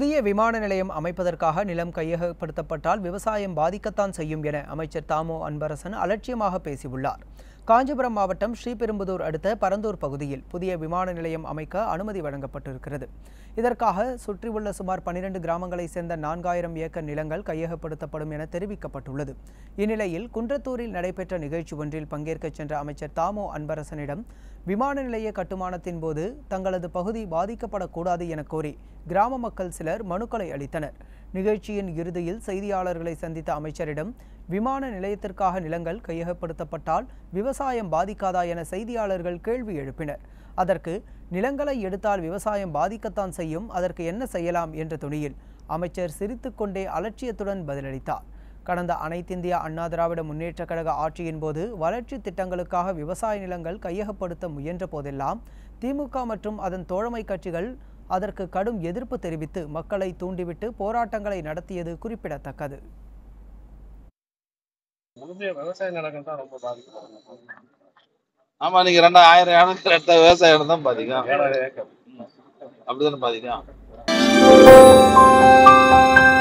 புதிய விமான நிலையம் அமைப்பதற்காக நிலம் கையகப்படுத்தப்பட்டால் விவசாயம் பாதிக்கத்தான் செய்யும் என அமைச்சர் தாமோ அன்பரசன் அலட்சியமாக பேசியுள்ளார் காஞ்சிபுரம் மாவட்டம் ஸ்ரீபெரும்புதூர் அடுத்த பரந்தூர் பகுதியில் புதிய விமான நிலையம் அமைக்க அனுமதி வழங்கப்பட்டிருக்கிறது இதற்காக சுற்றியுள்ள சுமார் பனிரெண்டு கிராமங்களைச் சேர்ந்த நான்காயிரம் ஏக்கர் நிலங்கள் கையகப்படுத்தப்படும் என தெரிவிக்கப்பட்டுள்ளது இந்நிலையில் குன்றத்தூரில் நடைபெற்ற நிகழ்ச்சி ஒன்றில் பங்கேற்கச் சென்ற அமைச்சர் தாமோ அன்பரசனிடம் விமான நிலைய கட்டுமானத்தின் போது தங்களது பகுதி பாதிக்கப்படக்கூடாது என கோரி கிராம மக்கள் சிலர் மனுக்களை அளித்தனர் நிகழ்ச்சியின் இறுதியில் செய்தியாளர்களை சந்தித்த அமைச்சரிடம் விமான நிலையத்திற்காக நிலங்கள் கையகப்படுத்தப்பட்டால் விவசாயம் பாதிக்காதா என செய்தியாளர்கள் கேள்வி எழுப்பினர் அதற்கு நிலங்களை எடுத்தால் விவசாயம் பாதிக்கத்தான் செய்யும் அதற்கு என்ன செய்யலாம் என்ற துணியில் அமைச்சர் சிரித்துக்கொண்டே அலட்சியத்துடன் பதிலளித்தார் கடந்த அனைத்திந்திய அண்ணா திராவிட முன்னேற்றக் கழக ஆட்சியின் போது வளர்ச்சி திட்டங்களுக்காக விவசாய நிலங்கள் கையகப்படுத்த முயன்ற போதெல்லாம் திமுக மற்றும் அதன் தோழமை கட்சிகள் அதற்கு கடும் எதிர்ப்பு தெரிவித்து மக்களை தூண்டிவிட்டு போராட்டங்களை நடத்தியது குறிப்பிடத்தக்கது முழுமையா விவசாய நிலங்கள் தான் ரொம்ப பாதிக்கப்படும் ஆமா நீங்க ரெண்டாயிரம் இடத்துல எடுத்த விவசாய இடம் தான் பாதிக்கும் ஏழாயிரம் ஏக்கர் அப்படிதானே பாதிக்கும்